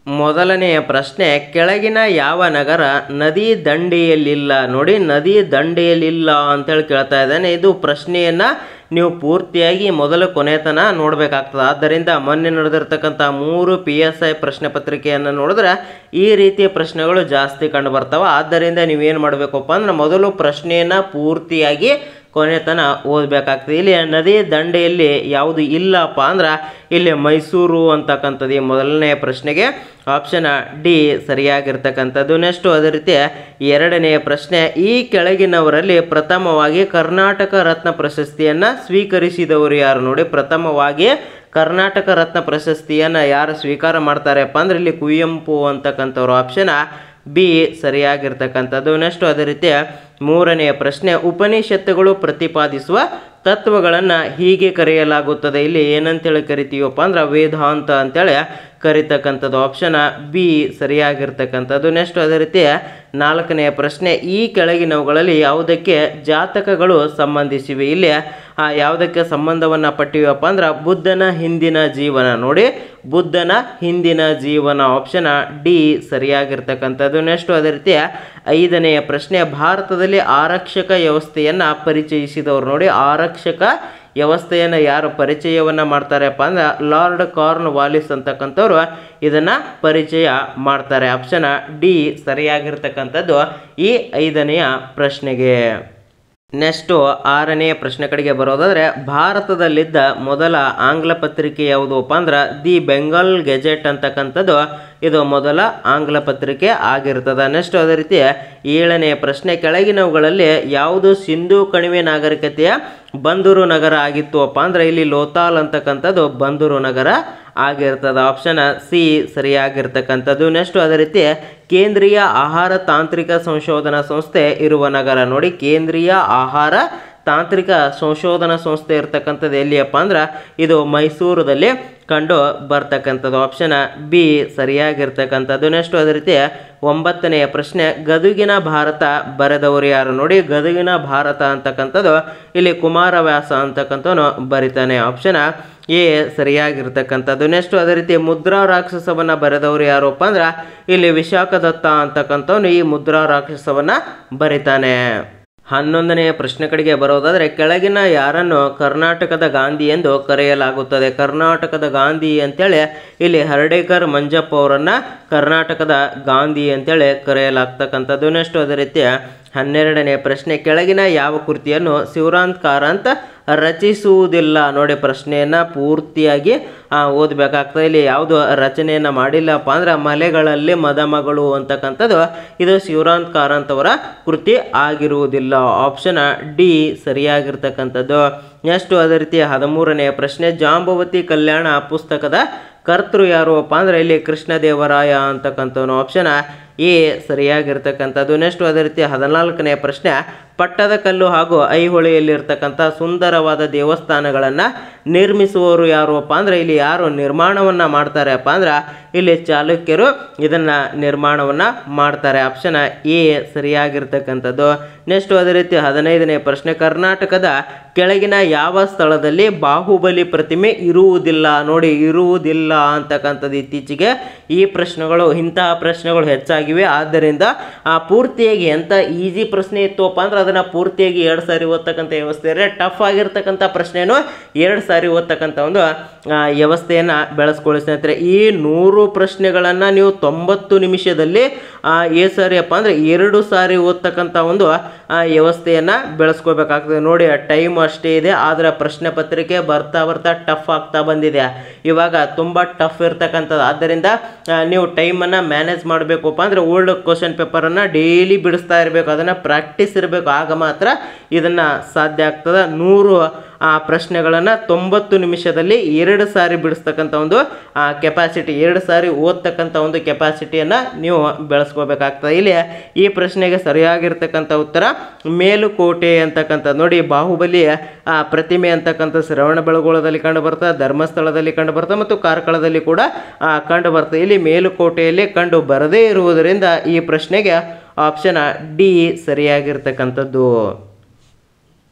ಮೊದಲನೆಯ ಪ್ರಶ್ನೆ ಕೆಳಗಿನ ಯಾವ ನಗರ ನದಿ ದಂಡೆಯಲ್ಲಿಲ್ಲ ನೋಡಿ ನದಿ ದಂಡೆಯಲ್ಲಿಲ್ಲ ಅಂತೇಳಿ ಕೇಳ್ತಾ ಇದ್ದಾನೆ ಇದು ಪ್ರಶ್ನೆಯನ್ನು ನೀವು ಪೂರ್ತಿಯಾಗಿ ಮೊದಲು ಕೊನೆತನ ನೋಡಬೇಕಾಗ್ತದೆ ಆದ್ದರಿಂದ ಮೊನ್ನೆ ನಡೆದಿರ್ತಕ್ಕಂಥ ಮೂರು ಪಿ ಎಸ್ ಐ ಪ್ರಶ್ನೆ ಪತ್ರಿಕೆಯನ್ನು ನೋಡಿದ್ರೆ ಈ ರೀತಿಯ ಪ್ರಶ್ನೆಗಳು ಜಾಸ್ತಿ ಕಂಡು ಬರ್ತಾವೆ ಆದ್ದರಿಂದ ನೀವೇನು ಮಾಡಬೇಕಪ್ಪ ಅಂದ್ರೆ ಮೊದಲು ಪ್ರಶ್ನೆಯನ್ನು ಪೂರ್ತಿಯಾಗಿ ಕೊನೆತನ ಓದಬೇಕಾಗ್ತದೆ ಇಲ್ಲಿ ನದಿ ದಂಡೆಯಲ್ಲಿ ಯಾವುದು ಇಲ್ಲಪ್ಪ ಅಂದ್ರೆ ಇಲ್ಲಿ ಮೈಸೂರು ಅಂತಕ್ಕಂಥದ್ದು ಈ ಮೊದಲನೆಯ ಪ್ರಶ್ನೆಗೆ ಆಪ್ಷನ್ ಡಿ ಸರಿಯಾಗಿರ್ತಕ್ಕಂಥದ್ದು ನೆಕ್ಸ್ಟು ಅದೇ ರೀತಿ ಎರಡನೆಯ ಪ್ರಶ್ನೆ ಈ ಕೆಳಗಿನವರಲ್ಲಿ ಪ್ರಥಮವಾಗಿ ಕರ್ನಾಟಕ ರತ್ನ ಪ್ರಶಸ್ತಿಯನ್ನು ಸ್ವೀಕರಿಸಿದವರು ಯಾರು ನೋಡಿ ಪ್ರಥಮವಾಗಿ ಕರ್ನಾಟಕ ರತ್ನ ಪ್ರಶಸ್ತಿಯನ್ನು ಯಾರು ಸ್ವೀಕಾರ ಮಾಡ್ತಾರಪ್ಪ ಅಂದ್ರೆ ಇಲ್ಲಿ ಕುವೆಂಪು ಅಂತಕ್ಕಂಥವ್ರು ಆಪ್ಷನ್ ಬಿ ಸರಿಯಾಗಿರ್ತಕ್ಕಂಥದ್ದು ನೆಕ್ಸ್ಟು ಅದೇ ರೀತಿ ಮೂರನೆಯ ಪ್ರಶ್ನೆ ಉಪನಿಷತ್ತುಗಳು ಪ್ರತಿಪಾದಿಸುವ ತತ್ವಗಳನ್ನು ಹೀಗೆ ಕರೆಯಲಾಗುತ್ತದೆ ಇಲ್ಲಿ ಏನಂತೇಳಿ ಕರಿತೀವಪ್ಪ ಅಂದ್ರೆ ವೇದಾಂತ ಅಂತೇಳಿ ಕರಿತಕ್ಕಂಥದ್ದು ಆಪ್ಷನ್ ಬಿ ಸರಿಯಾಗಿರ್ತಕ್ಕಂಥದ್ದು ನೆಕ್ಸ್ಟ್ ಅದೇ ರೀತಿ ನಾಲ್ಕನೆಯ ಪ್ರಶ್ನೆ ಈ ಕೆಳಗಿನವುಗಳಲ್ಲಿ ಯಾವುದಕ್ಕೆ ಜಾತಕಗಳು ಸಂಬಂಧಿಸಿವೆ ಇಲ್ಲಿ ಆ ಯಾವುದಕ್ಕೆ ಸಂಬಂಧವನ್ನು ಪಟ್ಟಿವಪ್ಪ ಅಂದ್ರೆ ಬುದ್ಧನ ಹಿಂದಿನ ಜೀವನ ನೋಡಿ ಬುದ್ಧನ ಹಿಂದಿನ ಜೀವನ ಆಪ್ಷನ್ ಡಿ ಸರಿಯಾಗಿರ್ತಕ್ಕಂಥದ್ದು ನೆಕ್ಸ್ಟ್ ಅದೇ ರೀತಿ ಐದನೆಯ ಪ್ರಶ್ನೆ ಭಾರತದಲ್ಲಿ ಆರಕ್ಷಕ ವ್ಯವಸ್ಥೆಯನ್ನು ಪರಿಚಯಿಸಿದವರು ನೋಡಿ ಆರಕ್ಷಕ ವ್ಯವಸ್ಥೆಯನ್ನು ಯಾರು ಪರಿಚಯವನ್ನು ಮಾಡ್ತಾರಪ್ಪ ಅಂದ್ರೆ ಲಾರ್ಡ್ ಕಾರ್ನ್ ವಾಲಿಸ್ ಅಂತಕ್ಕಂಥವ್ರು ಇದನ್ನು ಪರಿಚಯ ಮಾಡ್ತಾರೆ ಆಪ್ಷನ್ ಡಿ ಸರಿಯಾಗಿರ್ತಕ್ಕಂಥದ್ದು ಈ ಐದನೆಯ ಪ್ರಶ್ನೆಗೆ ನೆಕ್ಸ್ಟು ಆರನೆಯ ಪ್ರಶ್ನೆ ಕಡೆಗೆ ಬರೋದಾದರೆ ಭಾರತದಲ್ಲಿದ್ದ ಮೊದಲ ಆಂಗ್ಲ ಪತ್ರಿಕೆ ಯಾವುದಪ್ಪ ಅಂದ್ರೆ ದಿ ಬೆಂಗಾಲ್ ಗೆಜೆಟ್ ಅಂತಕ್ಕಂಥದ್ದು ಇದು ಮೊದಲ ಆಂಗ್ಲ ಪತ್ರಿಕೆ ಆಗಿರ್ತದೆ ನೆಕ್ಸ್ಟ್ ಅದೇ ರೀತಿ ಏಳನೆಯ ಪ್ರಶ್ನೆ ಕೆಳಗಿನವುಗಳಲ್ಲಿ ಯಾವುದು ಸಿಂಧು ಕಣಿವೆ ನಾಗರಿಕತೆಯ ಬಂದೂರು ನಗರ ಆಗಿತ್ತು ಅಪ್ಪ ಅಂದ್ರೆ ಇಲ್ಲಿ ಲೋತಾಲ್ ಅಂತಕ್ಕಂಥದ್ದು ಬಂದೂರು ನಗರ ಆಗಿರ್ತದೆ ಆಪ್ಷನ್ ಸಿ ಸರಿಯಾಗಿರ್ತಕ್ಕಂಥದ್ದು ನೆಕ್ಸ್ಟ್ ಅದೇ ರೀತಿ ಕೇಂದ್ರೀಯ ಆಹಾರ ತಾಂತ್ರಿಕ ಸಂಶೋಧನಾ ಸಂಸ್ಥೆ ಇರುವ ನಗರ ನೋಡಿ ಕೇಂದ್ರೀಯ ಆಹಾರ ತಾಂತ್ರಿಕ ಸಂಶೋಧನಾ ಸಂಸ್ಥೆ ಇರ್ತಕ್ಕಂಥದ್ದು ಎಲ್ಲಿಯಪ್ಪ ಅಂದ್ರೆ ಇದು ಮೈಸೂರದಲ್ಲಿ ಕಂಡು ಬರ್ತಕ್ಕಂಥದ್ದು ಆಪ್ಷನ್ ಬಿ ಸರಿಯಾಗಿರ್ತಕ್ಕಂಥದ್ದು ನೆಕ್ಸ್ಟ್ ಅದೇ ರೀತಿ ಒಂಬತ್ತನೆಯ ಪ್ರಶ್ನೆ ಗದುಗಿನ ಭಾರತ ಬರೆದವರು ಯಾರು ನೋಡಿ ಗದುಗಿನ ಭಾರತ ಅಂತಕ್ಕಂಥದ್ದು ಇಲ್ಲಿ ಕುಮಾರವ್ಯಾಸ ಅಂತಕ್ಕಂಥವನು ಬರಿತಾನೆ ಆಪ್ಷನ್ ಎ ಸರಿಯಾಗಿರ್ತಕ್ಕಂಥದ್ದು ನೆಕ್ಸ್ಟ್ ಅದೇ ರೀತಿ ಮುದ್ರಾ ರಾಕ್ಷಸವನ್ನು ಬರೆದವರು ಯಾರಪ್ಪ ಅಂದ್ರೆ ಇಲ್ಲಿ ವಿಶಾಖದತ್ತ ಅಂತಕ್ಕಂಥವನು ಈ ಮುದ್ರಾ ರಾಕ್ಷಸವನ್ನು ಬರಿತಾನೆ ಹನ್ನೊಂದನೆಯ ಪ್ರಶ್ನೆ ಕಡೆಗೆ ಬರೋದಾದರೆ ಕೆಳಗಿನ ಯಾರನ್ನು ಕರ್ನಾಟಕದ ಗಾಂಧಿ ಎಂದು ಕರೆಯಲಾಗುತ್ತದೆ ಕರ್ನಾಟಕದ ಗಾಂಧಿ ಅಂತೇಳಿ ಇಲ್ಲಿ ಹರ್ಡೇಕರ್ ಮಂಜಪ್ಪ ಅವರನ್ನು ಕರ್ನಾಟಕದ ಗಾಂಧಿ ಅಂತೇಳಿ ಕರೆಯಲಾಗ್ತಕ್ಕಂಥದ್ದು ನೆಕ್ಸ್ಟ್ ಅದೇ ರೀತಿ ಹನ್ನೆರಡನೇ ಪ್ರಶ್ನೆ ಕೆಳಗಿನ ಯಾವ ಕೃತಿಯನ್ನು ಶಿವರಾಂತ್ ಕಾರಂತ್ ರಚಿಸುವುದಿಲ್ಲ ನೋಡಿ ಪ್ರಶ್ನೆಯನ್ನು ಪೂರ್ತಿಯಾಗಿ ಓದಬೇಕಾಗ್ತದೆ ಇಲ್ಲಿ ಯಾವುದು ರಚನೆಯನ್ನು ಮಾಡಿಲ್ಲಪ್ಪ ಅಂದ್ರೆ ಮಲೆಗಳಲ್ಲಿ ಮದಮಗಳು ಅಂತಕ್ಕಂಥದ್ದು ಇದು ಶಿವರಾಂತ್ ಕಾರಂತ್ ಅವರ ಕೃತಿ ಆಗಿರುವುದಿಲ್ಲ ಆಪ್ಷನ್ ಡಿ ಸರಿಯಾಗಿರ್ತಕ್ಕಂಥದ್ದು ನೆಕ್ಸ್ಟ್ ಅದೇ ರೀತಿ ಹದಿಮೂರನೆಯ ಪ್ರಶ್ನೆ ಜಾಂಬವತಿ ಕಲ್ಯಾಣ ಪುಸ್ತಕದ ಕರ್ತೃ ಯಾರು ಅಪ್ಪ ಅಂದ್ರೆ ಇಲ್ಲಿ ಕೃಷ್ಣದೇವರಾಯ ಅಂತಕ್ಕಂಥವನು ಆಪ್ಷನ್ ಎ ಸರಿಯಾಗಿರ್ತಕ್ಕಂಥದ್ದು ನೆಕ್ಸ್ಟ್ ಅದೇ ರೀತಿ ಹದಿನಾಲ್ಕನೆಯ ಪ್ರಶ್ನೆ ಪಟ್ಟದ ಕಲ್ಲು ಹಾಗೂ ಐಹೊಳೆಯಲ್ಲಿರ್ತಕ್ಕಂಥ ಸುಂದರವಾದ ದೇವಸ್ಥಾನಗಳನ್ನು ನಿರ್ಮಿಸುವವರು ಯಾರು ಅಪ್ಪ ಅಂದ್ರೆ ಇಲ್ಲಿ ಯಾರು ನಿರ್ಮಾಣವನ್ನು ಮಾಡ್ತಾರೆ ಅಪ್ಪ ಅಂದ್ರೆ ಇಲ್ಲಿ ಚಾಲುಕ್ಯರು ಇದನ್ನು ನಿರ್ಮಾಣವನ್ನು ಮಾಡ್ತಾರೆ ಆಪ್ಷನ್ ಎ ಸರಿಯಾಗಿರ್ತಕ್ಕಂಥದ್ದು ನೆಕ್ಸ್ಟ್ ಅದೇ ರೀತಿ ಹದಿನೈದನೇ ಪ್ರಶ್ನೆ ಕರ್ನಾಟಕದ ಕೆಳಗಿನ ಯಾವ ಸ್ಥಳದಲ್ಲಿ ಬಾಹುಬಲಿ ಪ್ರತಿಮೆ ಇರುವುದಿಲ್ಲ ನೋಡಿ ಇರುವುದಿಲ್ಲ ಅಂತಕ್ಕಂಥದ್ದು ಇತ್ತೀಚೆಗೆ ಈ ಪ್ರಶ್ನೆಗಳು ಇಂತಹ ಪ್ರಶ್ನೆಗಳು ಹೆಚ್ಚಾಗಿವೆ ಆದ್ದರಿಂದ ಆ ಪೂರ್ತಿಯಾಗಿ ಎಂಥ ಈಸಿ ಪ್ರಶ್ನೆ ಇತ್ತುವಪ್ಪ ಅಂದ್ರೆ ಅದನ್ನು ಪೂರ್ತಿಯಾಗಿ ಎರಡು ಸಾರಿ ಓದ್ತಕ್ಕಂಥ ವ್ಯವಸ್ಥೆ ಇದ್ರೆ ಟಫ್ ಆಗಿರ್ತಕ್ಕಂಥ ಪ್ರಶ್ನೆಯನ್ನು ಎರಡು ಸಾರಿ ಓದ್ತಕ್ಕಂಥ ಒಂದು ಆ, ವ್ಯವಸ್ಥೆಯನ್ನು ಬೆಳೆಸ್ಕೊಳ್ಳಿ ಸ್ನೇಹಿತರೆ ಈ ನೂರು ಪ್ರಶ್ನೆಗಳನ್ನು ನೀವು ತೊಂಬತ್ತು ನಿಮಿಷದಲ್ಲಿ ಆ, ಏ ಸಾರಿ ಅಪ್ಪ ಅಂದರೆ ಎರಡು ಸಾರಿ ಓದ್ತಕ್ಕಂಥ ಒಂದು ಆ, ವ್ಯವಸ್ಥೆಯನ್ನು ಬೆಳೆಸ್ಕೋಬೇಕಾಗ್ತದೆ ನೋಡಿ ಟೈಮ್ ಅಷ್ಟೇ ಇದೆ ಆದರೆ ಪ್ರಶ್ನೆ ಪತ್ರಿಕೆ ಬರ್ತಾ ಬರ್ತಾ ಟಫ್ ಆಗ್ತಾ ಬಂದಿದೆ ಇವಾಗ ತುಂಬ ಟಫ್ ಇರ್ತಕ್ಕಂಥದ್ದು ಆದ್ದರಿಂದ ಆ, ನೀವು ಟೈಮನ್ನು ಮ್ಯಾನೇಜ್ ಮಾಡಬೇಕಪ್ಪ ಅಂದರೆ ಓಲ್ಡ್ ಕ್ವಶನ್ ಪೇಪರನ್ನು ಡೈಲಿ ಬಿಡಿಸ್ತಾ ಇರಬೇಕು ಅದನ್ನು ಪ್ರಾಕ್ಟೀಸ್ ಇರಬೇಕು ಆಗ ಮಾತ್ರ ಇದನ್ನು ಸಾಧ್ಯ ಆಗ್ತದೆ ನೂರು ಆ ಪ್ರಶ್ನೆಗಳನ್ನು ತೊಂಬತ್ತು ನಿಮಿಷದಲ್ಲಿ ಎರಡು ಸಾರಿ ಬಿಡಿಸ್ತಕ್ಕಂಥ ಒಂದು ಕೆಪಾಸಿಟಿ ಎರಡು ಸಾರಿ ಓದ್ತಕ್ಕಂಥ ಒಂದು ಕೆಪಾಸಿಟಿಯನ್ನು ನೀವು ಬೆಳೆಸ್ಕೋಬೇಕಾಗ್ತದೆ ಇಲ್ಲಿ ಈ ಪ್ರಶ್ನೆಗೆ ಸರಿಯಾಗಿರ್ತಕ್ಕಂಥ ಉತ್ತರ ಮೇಲುಕೋಟೆ ಅಂತಕ್ಕಂಥದ್ದು ನೋಡಿ ಬಾಹುಬಲಿ ಆ ಪ್ರತಿಮೆ ಅಂತಕ್ಕಂಥ ಶ್ರವಣ ಬೆಳಗೊಳದಲ್ಲಿ ಕಂಡು ಬರ್ತದೆ ಧರ್ಮಸ್ಥಳದಲ್ಲಿ ಕಂಡು ಬರ್ತದೆ ಮತ್ತು ಕಾರ್ಕಳದಲ್ಲಿ ಕೂಡ ಆ, ಕಂಡು ಬರ್ತದೆ ಇಲ್ಲಿ ಮೇಲುಕೋಟೆಯಲ್ಲಿ ಕಂಡು ಬರದೇ ಇರುವುದರಿಂದ ಈ ಪ್ರಶ್ನೆಗೆ ಆಪ್ಷನ್ ಡಿ ಸರಿಯಾಗಿರ್ತಕ್ಕಂಥದ್ದು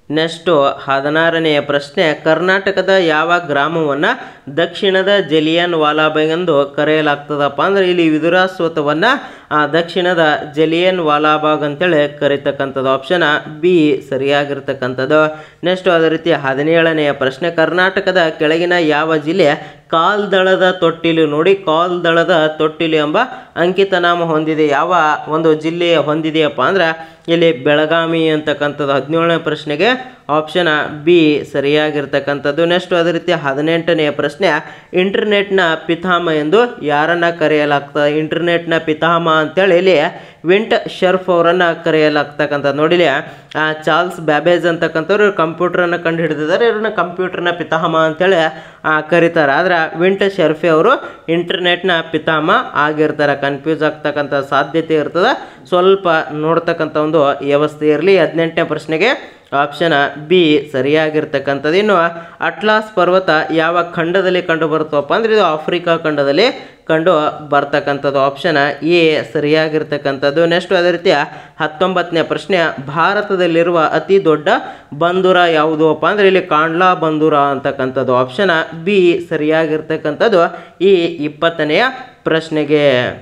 ನೆಕ್ಸ್ಟು ಹದಿನಾರನೆಯ ಪ್ರಶ್ನೆ ಕರ್ನಾಟಕದ ಯಾವ ಗ್ರಾಮವನ್ನು ದಕ್ಷಿಣದ ಜಲಿಯನ್ ವಾಲಾಬಾಗ್ ಎಂದು ಕರೆಯಲಾಗ್ತದಪ್ಪ ಅಂದ್ರೆ ಇಲ್ಲಿ ವಿದುರಾಶ್ವತ್ಥವನ್ನು ದಕ್ಷಿಣದ ಜಲಿಯನ್ ವಾಲಾಬಾಗ್ ಅಂತೇಳಿ ಕರೀತಕ್ಕಂಥದ್ದು ಆಪ್ಷನ್ ಬಿ ಸರಿಯಾಗಿರ್ತಕ್ಕಂಥದ್ದು ನೆಕ್ಸ್ಟ್ ಅದೇ ರೀತಿ ಹದಿನೇಳನೆಯ ಪ್ರಶ್ನೆ ಕರ್ನಾಟಕದ ಕೆಳಗಿನ ಯಾವ ಜಿಲ್ಲೆ ಕಾಲ್ದಳದ ತೊಟ್ಟಿಲು ನೋಡಿ ಕಾಲ್ದಳದ ತೊಟ್ಟಿಲು ಎಂಬ ಅಂಕಿತನಾಮ ಹೊಂದಿದೆ ಯಾವ ಒಂದು ಜಿಲ್ಲೆ ಹೊಂದಿದೆಯಪ್ಪ ಅಂದ್ರೆ ಇಲ್ಲಿ ಬೆಳಗಾವಿ ಅಂತಕ್ಕಂಥದ್ದು ಹದಿನೇಳನೇ ಪ್ರಶ್ನೆಗೆ ಆಪ್ಷನ್ ಬಿ ಸರಿಯಾಗಿರ್ತಕ್ಕಂಥದ್ದು ನೆಕ್ಸ್ಟ್ ಅದೇ ರೀತಿ ಹದಿನೆಂಟನೆಯ ಪ್ರಶ್ನೆ ಇಂಟರ್ನೆಟ್ನ ಪಿತಾಮ ಎಂದು ಯಾರನ್ನ ಕರೆಯಲಾಗ್ತದೆ ಇಂಟರ್ನೆಟ್ನ ಪಿತಾಮ ಅಂತೇಳಿ ಇಲ್ಲಿ ವಿಂಟ್ ಶರ್ಫ್ ಅವರನ್ನು ಕರೆಯಲಾಗ್ತಕ್ಕಂಥದ್ದು ನೋಡಿಲಿ ಆ ಚಾರ್ಲ್ಸ್ ಬ್ಯಾಬೇಜ್ ಅಂತಕ್ಕಂಥವ್ರು ಕಂಪ್ಯೂಟರನ್ನು ಕಂಡು ಹಿಡಿದಿದ್ದಾರೆ ಇವ್ರನ್ನ ಕಂಪ್ಯೂಟರ್ನ ಪಿತಾಮ ಅಂತೇಳಿ ಆ, ಕರೀತಾರೆ ಆದ್ರೆ ವಿಂಟ್ ಶರ್ಫಿ ಅವರು ಇಂಟರ್ನೆಟ್ನ ಪಿತಾಮ ಆಗಿರ್ತಾರೆ ಕನ್ಫ್ಯೂಸ್ ಆಗ್ತಕ್ಕಂಥ ಸಾಧ್ಯತೆ ಇರ್ತದೆ ಸ್ವಲ್ಪ ನೋಡ್ತಕ್ಕಂಥ ಒಂದು ವ್ಯವಸ್ಥೆ ಇರಲಿ ಹದಿನೆಂಟನೇ ಪ್ರಶ್ನೆಗೆ ಆಪ್ಷನ್ ಬಿ ಸರಿಯಾಗಿರ್ತಕ್ಕಂಥದ್ದು ಇನ್ನು ಅಟ್ಲಾಸ್ ಪರ್ವತ ಯಾವ ಖಂಡದಲ್ಲಿ ಕಂಡು ಬರುತ್ತಪ್ಪ ಅಂದ್ರೆ ಇದು ಆಫ್ರಿಕಾ ಖಂಡದಲ್ಲಿ ಕಂಡು ಬರ್ತಕ್ಕಂಥದ್ದು ಆಪ್ಷನ್ ಎ ಸರಿಯಾಗಿರ್ತಕ್ಕಂಥದ್ದು ನೆಕ್ಸ್ಟ್ ಅದೇ ರೀತಿ ಹತ್ತೊಂಬತ್ತನೇ ಪ್ರಶ್ನೆ ಭಾರತದಲ್ಲಿರುವ ಅತಿ ದೊಡ್ಡ ಬಂದೂರ ಯಾವುದು ಅಪ್ಪ ಅಂದ್ರೆ ಇಲ್ಲಿ ಕಾಂಡ್ಲಾ ಬಂದೂರ ಅಂತಕ್ಕಂಥದ್ದು ಆಪ್ಷನ್ ಬಿ ಸರಿಯಾಗಿರ್ತಕ್ಕಂಥದ್ದು ಈ ಇಪ್ಪತ್ತನೆಯ ಪ್ರಶ್ನೆಗೆ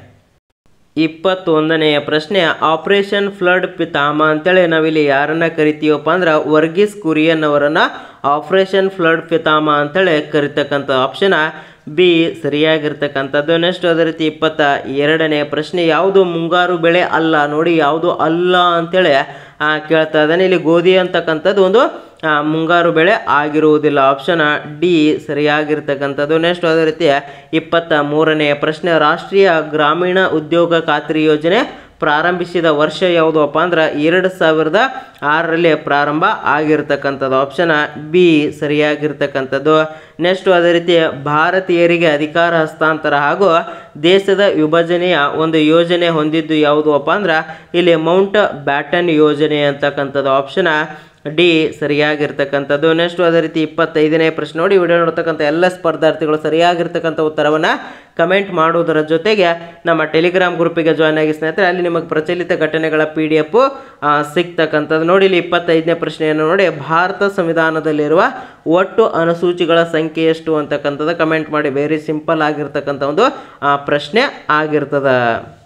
ಇಪ್ಪತ್ತೊಂದನೆಯ ಪ್ರಶ್ನೆ ಆಪರೇಷನ್ ಫ್ಲಡ್ ಪಿತಾಮ ಅಂತೇಳಿ ನಾವಿಲ್ಲಿ ಯಾರನ್ನ ಕರಿತೀವಪ್ಪ ಅಂದ್ರೆ ವರ್ಗೀಸ್ ಕುರಿಯನ್ ಅವರನ್ನ ಆಪರೇಷನ್ ಫ್ಲಡ್ ಪಿತಾಮ ಅಂತೇಳಿ ಕರಿತಕ್ಕಂಥ ಆಪ್ಷನ್ ಬಿ ಸರಿಯಾಗಿರ್ತಕ್ಕಂಥದ್ದು ನೆಕ್ಸ್ಟ್ ಅದೇ ರೀತಿ ಇಪ್ಪತ್ತ ಎರಡನೇ ಪ್ರಶ್ನೆ ಯಾವುದು ಮುಂಗಾರು ಬೆಳೆ ಅಲ್ಲ ನೋಡಿ ಯಾವುದು ಅಲ್ಲ ಅಂತೇಳಿ ಆ, ಕೇಳ್ತಾ ಇದ್ದಾನೆ ಇಲ್ಲಿ ಗೋಧಿ ಅಂತಕ್ಕಂಥದ್ದು ಒಂದು ಆ, ಮುಂಗಾರು ಬೆಳೆ ಆಗಿರುವುದಿಲ್ಲ ಆಪ್ಷನ್ ಡಿ ಸರಿಯಾಗಿರ್ತಕ್ಕಂಥದ್ದು ನೆಕ್ಸ್ಟ್ ಅದೇ ರೀತಿ ಇಪ್ಪತ್ತ ಮೂರನೆಯ ಪ್ರಶ್ನೆ ರಾಷ್ಟ್ರೀಯ ಗ್ರಾಮೀಣ ಉದ್ಯೋಗ ಖಾತ್ರಿ ಯೋಜನೆ ಪ್ರಾರಂಭಿಸಿದ ವರ್ಷ ಯಾವುದಪ್ಪ ಅಂದ್ರೆ ಎರಡು ಸಾವಿರದ ಆರರಲ್ಲಿ ಪ್ರಾರಂಭ ಆಗಿರ್ತಕ್ಕಂಥದ್ದು ಆಪ್ಷನ್ ಬಿ ಸರಿಯಾಗಿರ್ತಕ್ಕಂಥದ್ದು ನೆಕ್ಸ್ಟ್ ಅದೇ ರೀತಿ ಭಾರತೀಯರಿಗೆ ಅಧಿಕಾರ ಹಸ್ತಾಂತರ ಹಾಗೂ ದೇಶದ ವಿಭಜನೆಯ ಒಂದು ಯೋಜನೆ ಹೊಂದಿದ್ದು ಯಾವುದು ಅಪ್ಪ ಅಂದ್ರೆ ಇಲ್ಲಿ ಮೌಂಟ್ ಬ್ಯಾಟನ್ ಯೋಜನೆ ಅಂತಕ್ಕಂಥದ್ದು ಆಪ್ಷನ್ ಡಿ ಸರಿಯಾಗಿರ್ತಕ್ಕಂಥದ್ದು ನೆಕ್ಸ್ಟ್ ಅದೇ ರೀತಿ ಇಪ್ಪತ್ತೈದನೇ ಪ್ರಶ್ನೆ ನೋಡಿ ವಿಡಿಯೋ ನೋಡ್ತಕ್ಕಂಥ ಎಲ್ಲ ಸ್ಪರ್ಧಾರ್ಥಿಗಳು ಸರಿಯಾಗಿರ್ತಕ್ಕಂಥ ಉತ್ತರವನ್ನು ಕಮೆಂಟ್ ಮಾಡುವುದರ ಜೊತೆಗೆ ನಮ್ಮ ಟೆಲಿಗ್ರಾಮ್ ಗ್ರೂಪಿಗೆ ಜಾಯ್ನ್ ಆಗಿ ಸ್ನೇಹಿತರೆ ಅಲ್ಲಿ ನಿಮಗೆ ಪ್ರಚಲಿತ ಘಟನೆಗಳ ಪಿ ಡಿ ಎಫ್ ಸಿಗ್ತಕ್ಕಂಥದ್ದು ನೋಡಿ ಇಲ್ಲಿ ಇಪ್ಪತ್ತೈದನೇ ಪ್ರಶ್ನೆಯನ್ನು ನೋಡಿ ಭಾರತ ಸಂವಿಧಾನದಲ್ಲಿರುವ ಒಟ್ಟು ಅನುಸೂಚಿಗಳ ಸಂಖ್ಯೆ ಎಷ್ಟು ಅಂತಕ್ಕಂಥದ್ದು ಕಮೆಂಟ್ ಮಾಡಿ ವೆರಿ ಸಿಂಪಲ್ ಆಗಿರ್ತಕ್ಕಂಥ ಒಂದು ಆ, ಪ್ರಶ್ನೆ ಆಗಿರ್ತದೆ